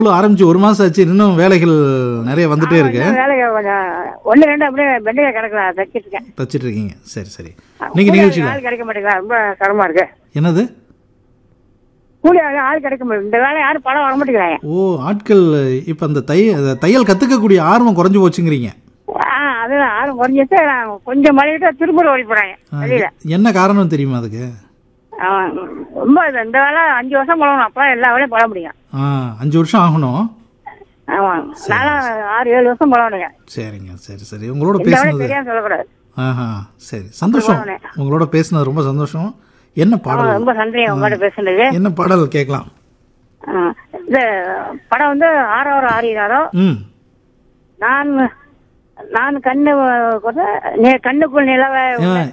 School ஆரம்பிச்சு ஒரு மாசம் ஆச்சு இன்னும் வேலைகள் நிறைய வந்துட்டே இருக்கு இன்னும் வேலைக்கு கொஞ்சம் ஒன்று ரெண்டு அப்படியே பெண்டையை கிடக்கலாம் தைச்சிட்டு இருக்கேன் தச்சிட்டு இருக்கீங்க சரி சரி நீங்க கூலி நிகழ்ச்சியில ஆள் கிடைக்க மாட்டேங்குதா ரொம்ப சிரமமா இருக்கு என்னது கூலி ஆள் ஆள் கிடைக்க மாட்டேங்குது இந்த வேலை யாரும் படம் வர மாட்டேங்கிறாங்க ஓ ஆட்கள் இப்ப அந்த தைய அந்த தையல் கத்துக்கக்கூடிய ஆர்வம் குறைஞ்சு போச்சுங்கிறீங்க ஆ அது ஆளும் குறைஞ்சிட்டு நான் கொஞ்சம் மழையிட்டு திருப்பூர் ஓடி போறாங்க ஆ, வெளியில என்ன காரணம் தெரியுமா அதுக்கு ஆமா. ரொம்ப இது இந்த வேலை அஞ்சு வருஷம் பழகணும் அப்போ எல்லா வேலையும் பழக முடியும் ஆ அஞ்சு வருஷம் ஆகணும் ஆமா நானும் ஆறு ஏழு வருஷம் பழகணுங்க சரிங்க சரி சரி உங்களோட இந்த வேலை பேசுனது தெரியாம சொல்லக்கூடாது ஆஹா சரி சந்தோஷம் போனேன். உங்களோட பேசுனது ரொம்ப சந்தோஷம் என்ன ஆமா, பாடல் ரொம்ப நன்றி உங்கள்கிட்ட பேசுனது என்ன பாடல் கேட்கலாம் ஆ, இந்த படம் வந்து ஆறாவது ஆறினாரோ ம் நான் நான் கண்ணு கூட- நே- கண்ணுக்குள் நிலவ ஆ,